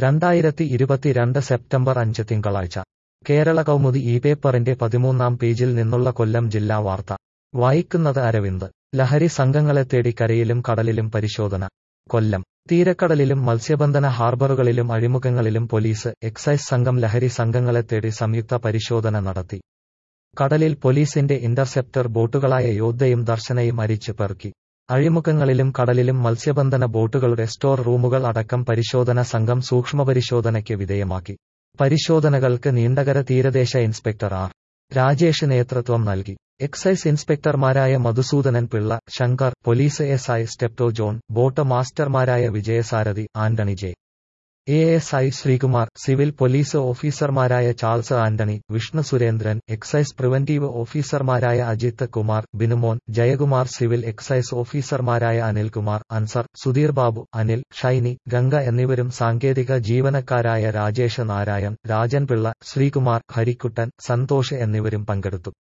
രണ്ടായിരത്തി ഇരുപത്തിരണ്ട് സെപ്റ്റംബർ അഞ്ച് തിങ്കളാഴ്ച കേരള കൗമുദി ഈ പേപ്പറിന്റെ പതിമൂന്നാം പേജിൽ നിന്നുള്ള കൊല്ലം ജില്ലാ വാർത്ത വായിക്കുന്നത് അരവിന്ദ് ലഹരി സംഘങ്ങളെ തേടി കരയിലും കടലിലും പരിശോധന കൊല്ലം തീരക്കടലിലും മത്സ്യബന്ധന ഹാർബറുകളിലും അഴിമുഖങ്ങളിലും പോലീസ് എക്സൈസ് സംഘം ലഹരി സംഘങ്ങളെ തേടി സംയുക്ത പരിശോധന നടത്തി കടലിൽ പോലീസിന്റെ ഇന്റർസെപ്റ്റർ ബോട്ടുകളായ യോദ്ധയും ദർശനയും അരിച്ചു പെറുക്കി അഴിമുഖങ്ങളിലും കടലിലും മത്സ്യബന്ധന ബോട്ടുകളുടെ സ്റ്റോർ റൂമുകൾ അടക്കം പരിശോധന സംഘം സൂക്ഷ്മപരിശോധനയ്ക്ക് വിധേയമാക്കി പരിശോധനകൾക്ക് നീണ്ടകര തീരദേശ ഇൻസ്പെക്ടർ ആർ രാജേഷ് നേതൃത്വം നൽകി എക്സൈസ് ഇൻസ്പെക്ടർമാരായ Madhusoodanan Pillai Shankar police S I Stepto John boat മാസ്റ്റർമാരായ Vijayasarathi Antony J A S I Sreekumar civil police ഓഫീസർമാരായ Charles Antony Vishnu Surendran excise preventive ഓഫീസർമാരായ അജിത്ത് കുമാർ ബിനുമോൻ ജയകുമാർ സിവിൽ എക്സൈസ് ഓഫീസർമാരായ അനിൽകുമാർ അൻസർ സുധീർ ബാബു അനിൽ ഷൈനി ഗംഗ എന്നിവരും സാങ്കേതിക ജീവനക്കാരായ രാജേഷ് നാരായൺ രാജൻ പിള്ള ശ്രീകുമാർ ഹരിക്കുട്ടൻ സന്തോഷ് എന്നിവരും പങ്കെടുത്തു